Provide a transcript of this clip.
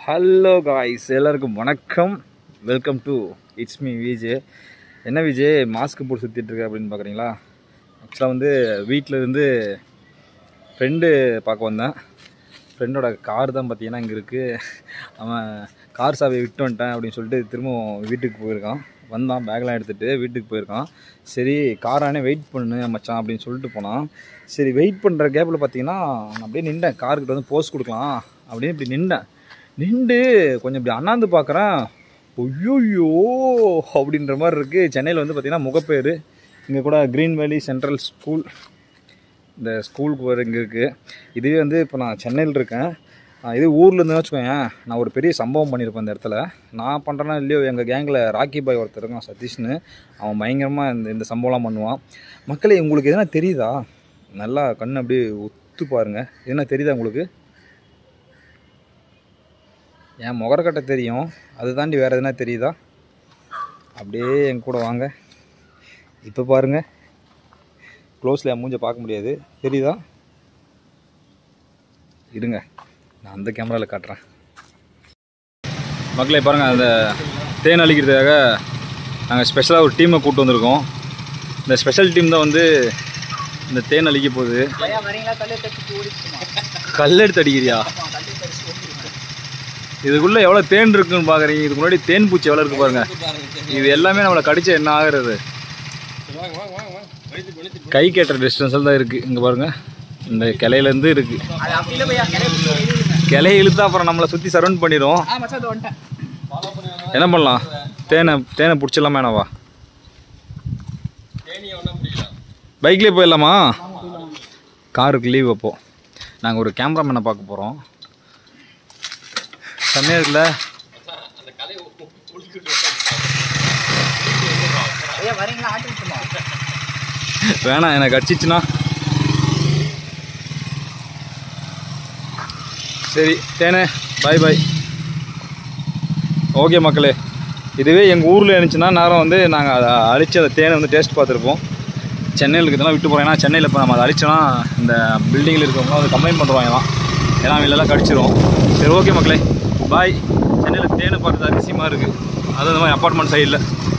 hello guys எல்லாருக்கும் வணக்கம் welcome to it's me VJ என்ன விஜய் மாஸ்க் போட்டு சுற்றிட்டு இருக்க அப்படின்னு பார்க்குறீங்களா ஆக்சுவலாக வந்து வீட்டில் இருந்து ஃப்ரெண்டு பார்க்க வந்தேன் ஃப்ரெண்டோட கார் தான் பார்த்தீங்கன்னா இங்கே இருக்குது அவன் கார் சாவியை விட்டு வந்துட்டேன் அப்படின்னு சொல்லிட்டு திரும்பவும் வீட்டுக்கு போயிருக்கான் வந்தான் பேக்லாம் எடுத்துகிட்டு வீட்டுக்கு போயிருக்கான் சரி காரானே வெயிட் பண்ணு மச்சான் அப்படின்னு சொல்லிட்டு போனான் சரி வெயிட் பண்ணுற கேப்பில் பார்த்தீங்கன்னா நான் அப்படியே நின்றேன் கார்கிட்ட வந்து போஸ்ட் கொடுக்கலாம் அப்படின்னு இப்படி நின்றேன் நின்று கொஞ்சம் இப்படி அண்ணாந்து பார்க்குறேன் ஐயோயோ அப்படின்ற மாதிரி இருக்குது சென்னையில் வந்து பார்த்திங்கன்னா முகப்பேர் இங்கே கூட க்ரீன் வேலி சென்ட்ரல் ஸ்கூல் இந்த ஸ்கூலுக்கு வர இங்கே இருக்குது இதுவே வந்து இப்போ நான் சென்னையில் இருக்கேன் ஆஹ் இது ஊரில் இருந்து வச்சுக்கோங்க நான் ஒரு பெரிய சம்பவம் பண்ணியிருப்பேன் இந்த இடத்துல நான் பண்ணுறேன்னா இல்லையோ எங்கள் கேங்கில் ராக்கி பாய் ஒருத்தர் இருக்கான் சதீஷ்னு அவன் பயங்கரமாக இந்த இந்த சம்பவம்லாம் பண்ணுவான் மக்களே உங்களுக்கு எதனா தெரியுதா நல்லா கண் அப்படியே ஒத்து பாருங்க எதனா தெரியுதா உங்களுக்கு என் முகரக்கட்டை தெரியும் அது தாண்டி வேறு எதுனா தெரியுதா அப்படியே என் கூட வாங்க இப்போ பாருங்க க்ளோஸில் என் மூஞ்ச பார்க்க முடியாது தெரியுதா இருங்க நான் அந்த கேமராவில் காட்டுறேன் மக்களே பாருங்கள் அந்த தேன் அழிக்கிறதுக்காக நாங்கள் ஸ்பெஷலாக ஒரு டீமை கூப்பிட்டு வந்திருக்கோம் இந்த ஸ்பெஷல் டீம் தான் வந்து இந்த தேன் அழிக்க போகுது கல் எடுத்து அடிக்கிறியா இதுக்குள்ளே எவ்வளோ தேன் இருக்குன்னு பார்க்குறீங்க இதுக்கு முன்னாடி தேன் பூச்சி எவ்வளோ இருக்கு பாருங்க இது எல்லாமே நம்மளை கடிச்சா என்ன ஆகுறது கை கேட்டுற டிஸ்டன்ஸில் தான் இருக்குது இங்கே பாருங்க இந்த கிளையிலேருந்து இருக்குது கிளைய இழுத்தா அப்புறம் நம்மளை சுற்றி சரௌண்ட் பண்ணிடும் என்ன பண்ணலாம் தேனை தேனை பிடிச்சிடலாமா என்னவா பைக்லேயே போயிடலாமா காருக்கு லீவ் அப்போ நாங்கள் ஒரு கேமராமேனை பார்க்க போகிறோம் செம்மையாக இருக்குல்ல வேணாம் எனக்கு அடிச்சிச்சுன்னா சரி தேனே பாய் பாய் ஓகே மக்களே இதுவே எங்கள் ஊரில் இருந்துச்சுன்னா நேரம் வந்து நாங்கள் அதை அழிச்சு அந்த தேனை வந்து டேஸ்ட் பார்த்துருப்போம் சென்னையில் இருக்கிறதெல்லாம் விட்டு போகிறோம் ஏன்னா சென்னையில் இப்போ நம்ம அதை அழிச்சோன்னா இந்த பில்டிங்கில் இருக்கிறவங்களாம் வந்து கம்ப்ளைண்ட் பண்ணுவாங்க தான் ஏன்னா அவங்களெல்லாம் கடிச்சிரும் சரி ஓகே மக்களே பாய் சென்னையில் தேனை பார்க்குறது அதிசயமாக இருக்குது அதுவும் இந்த மாதிரி அப்பார்ட்மெண்ட் சைடில்